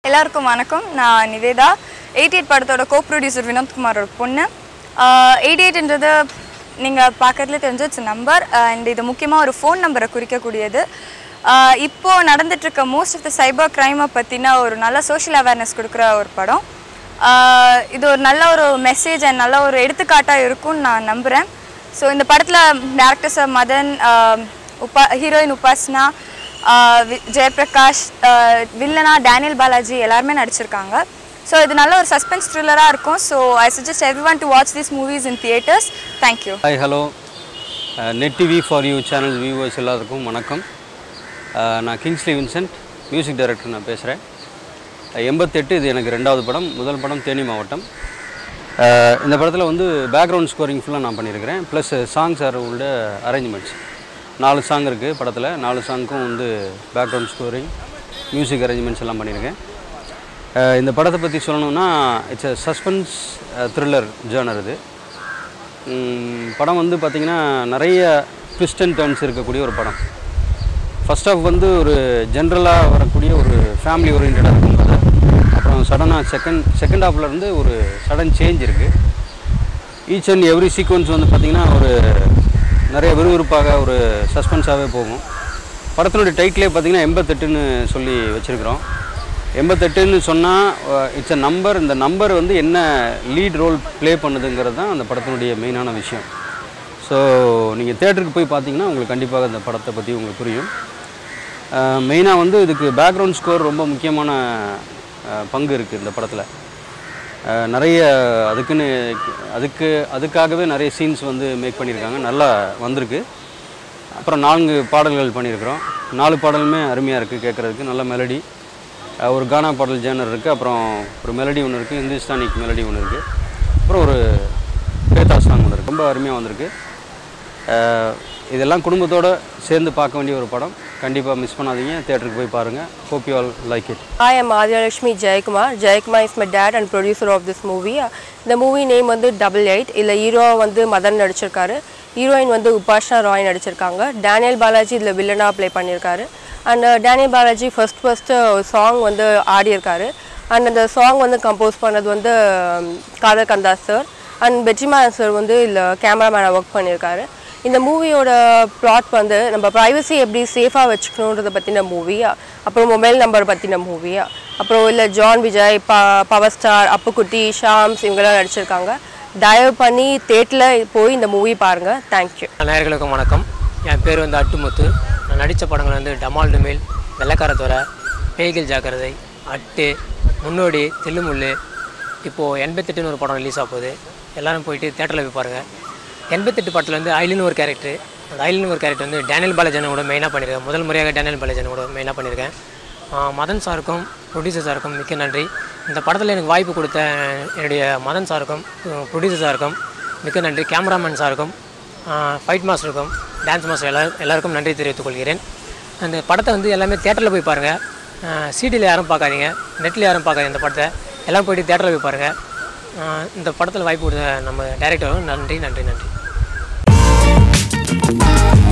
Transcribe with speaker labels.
Speaker 1: எல்லாருக்கும் வணக்கம் நான் நிவேதா எயிட்டி எயிட் படத்தோட கோ ப்ரொடியூசர் வினோத்குமாரோட பொண்ணு எயிட்டி எயிட்ன்றது நீங்கள் பார்க்கறதுல தெரிஞ்ச இட்ஸ் நம்பர் அண்ட் இது முக்கியமாக ஒரு ஃபோன் நம்பரை குறிக்கக்கூடியது ஆஹ் இப்போ நடந்துட்டு இருக்க மோஸ்ட் ஆஃப் த சைபர் க்ரைமை பற்றின ஒரு நல்ல சோஷியல் அவேர்னஸ் கொடுக்குற ஒரு படம் ஆஹ் இது ஒரு நல்ல ஒரு மெசேஜ் அண்ட் நல்ல ஒரு எடுத்துக்காட்டாக இருக்கும்னு நான் நம்புகிறேன் ஸோ இந்த படத்தில் டேரக்டர்ஸ் மதன் ஆஹ் உபா ஹீரோயின் உபாஸ்னா ஆஹ் வி- ஜெயபிரகாஷ் ஆஹ் வில்லனா டேனியல் பாலாஜி எல்லாருமே நடிச்சிருக்காங்க ஸோ இது நல்ல ஒரு சஸ்பென்ஸ் த்ரில்லராக இருக்கும் so I suggest everyone to watch this movies in theatres thank you
Speaker 2: hi hello Net TV for you channel viewers எல்லாருக்கும் வணக்கம் அஹ், நான் கிங்ஸ்லி வின்சென்ட் மியூசிக் டைரக்டர் நான் பேசுகிறேன் எண்பத்தெட்டு இது எனக்கு ரெண்டாவது படம் முதல் படம் தேனி மாவட்டம் அஹ், இந்த படத்தில் வந்து பேக்ரவுண்ட் ஸ்கோரிங் ஃபுல்லாக நான் பண்ணியிருக்கிறேன் ப்ளஸ் சாங்ஸ் ஆர் உள்ள அரேஞ்ச்மெண்ட்ஸ் நாலு சாங் இருக்குது படத்தில் நாலு சாங்க்கும் வந்து பேக்ரவுண்ட் ஸ்கோரிங் மியூசிக் அரேஞ்ச்மெண்ட்ஸ் எல்லாம் பண்ணியிருக்கேன் அஹ், இந்த படத்தை பற்றி சொல்லணும்னா it's a suspense thriller genre இது ம், படம் வந்து பார்த்திங்கன்னா நிறைய ட்விஸ்ட் அண்ட் டர்ன்ஸ் இருக்கக்கூடிய ஒரு படம் ஃபர்ஸ்ட் ஆஃப் வந்து ஒரு ஜென்ரலாக வரக்கூடிய ஒரு ஃபேமிலி ஓரியன்டாக இருக்கும் கதை அப்புறம் சடனாக செகண்ட் செகண்ட் ஹாஃப்ல இருந்து ஒரு சடன் சேஞ்ச் இருக்குது ஈச் அண்ட் எவ்ரி சீக்வன்ஸ் வந்து பார்த்திங்கன்னா ஒரு நிறைய விறுவிறுப்பாக ஒரு சஸ்பென்ஸாகவே போகும் படத்தினுடைய டைட்டிலே பார்த்திங்கன்னா எண்பத்தெட்டுன்னு சொல்லி வச்சுருக்கிறோம் எண்பத்தெட்டுன்னு சொன்னால் இட்ஸ் அ நம்பர் இந்த நம்பர் வந்து என்ன லீட் ரோல் ப்ளே பண்ணுதுங்கிறது தான் அந்த படத்தினுடைய மெயினான விஷயம் ஸோ நீங்கள் தேட்டருக்கு போய் பார்த்தீங்கன்னா உங்களுக்கு கண்டிப்பாக இந்த படத்தை பற்றி உங்களுக்கு புரியும் மெயினாக வந்து இதுக்கு பேக்ரவுண்ட் ஸ்கோர் ரொம்ப முக்கியமான அஹ், பங்கு இருக்குது இந்த படத்தில் அஹ், நிறைய அதுக்குன்னு அதுக்கு அதுக்காகவே நிறைய சீன்ஸ் வந்து மேக் பண்ணியிருக்காங்க நல்லா வந்திருக்கு அப்புறம் நான்கு பாடல்கள் பண்ணியிருக்கிறோம் நாலு பாடலுமே அருமையாக இருக்குது கேட்குறதுக்கு நல்ல மெலடி ஒரு கானா பாடல் ஜேனர் இருக்குது அப்புறம் ஒரு மெலடி ஒன்று இருக்குது இந்துஸ்தானிக் மெலடி ஒன்று இருக்குது அப்புறம் ஒரு பேத்தா சாங் ஒன்று இருக்குது ரொம்ப அருமையாக வந்திருக்கு அஹ், இதெல்லாம் குடும்பத்தோடு சேர்ந்து பார்க்க வேண்டிய ஒரு படம் கண்டிப்பாக மிஸ் பண்ணாதீங்க தேட்டருக்கு போய் பாருங்கள் hope you all like it
Speaker 3: Hi, I'm Adyalakshmi Jayakumar. Jayakumar is my dad and producer of this movie. இந்த மூவி நேம் வந்து டபுள் எயிட் இதில் ஹீரோ வந்து மதன் நடிச்சிருக்காரு ஹீரோயின் வந்து உபாஷா ராய் நடிச்சிருக்காங்க டேனியல் பாலாஜி இதில் வில்லனாக ப்ளே பண்ணியிருக்காரு and Daniel Balaji first first song வந்து ஆடியிருக்காரு அண்ட் அந்த சாங் வந்து கம்போஸ் பண்ணது வந்து um, Kadhar Kandha sir and பெட்ரிமான் சார் வந்து இதில் கேமராமேனாக ஒர்க் பண்ணியிருக்காரு இந்த மூவியோட பிளாட் வந்து நம்ம ப்ரைவசி எப்படி சேஃபாக வச்சுக்கணுன்றதை பற்றின மூவி அப்புறம் மொபைல் நம்பர் பற்றின மூவி அப்புறம் இல்லை ஜான் விஜய் ப பவர் ஸ்டார் அப்புக்குட்டி ஷாம்ஸ் இவங்கெல்லாம் நடிச்சிருக்காங்க தயவு பண்ணி தேட்டரில் போய் இந்த மூவி பாருங்கள் தேங்க்யூ
Speaker 4: நேயர்களுக்கும் வணக்கம் என் பேர் வந்து அட்டுமுத்து நான் நடித்த படங்கள் வந்து டமால் டுமில் வெள்ளக்காரத்துறை பேய்கள் ஜாக்கிரதை அட்டு முன்னோடி தில்லுமுள்ளு இப்போது எண்பத்தெட்டுன்னு ஒரு படம் ரிலீஸ் ஆக போகுது எல்லாரும் போயிட்டு தேட்டரில் போய் பாருங்கள் எண்பத்தெட்டு படத்தில் வந்து ஐலின்னு ஒரு கேரக்டர் அந்த ஐலின்னு ஒரு கேரக்டர் வந்து டேனியல் பாலாஜனை கூட மெயினாக பண்ணியிருக்கேன் முதல் முறையாக டேனியல் பாலாஜனை கூட மெயினாக பண்ணியிருக்கேன் ஆஹ் மதன் சாருக்கும் ப்ரொடியூசர் சாருக்கும் மிக்க நன்றி இந்த படத்தில் எனக்கு வாய்ப்பு கொடுத்த என்னுடைய மதன் சாருக்கும் ப்ரொடியூசர் சாருக்கும் மிக்க நன்றி கேமராமேன் சாருக்கும் ஃபைட் மாஸ்டருக்கும் டான்ஸ் மாஸ்டர் எல்லா எல்லாருக்கும் நன்றி தெரிவித்துக் கொள்கிறேன் அந்த படத்தை வந்து எல்லாமே தேட்டரில் போய் பாருங்கள் சிடியில் யாரும் பார்க்காதீங்க நெட்டில் யாரும் பார்க்காதீங்க இந்த படத்தை எல்லாம் போயிட்டு தேட்டரில் போய் பாருங்கள் இந்த படத்தில் வாய்ப்பு கொடுத்த நம்ம டைரக்டரும் நன்றி நன்றி நன்றி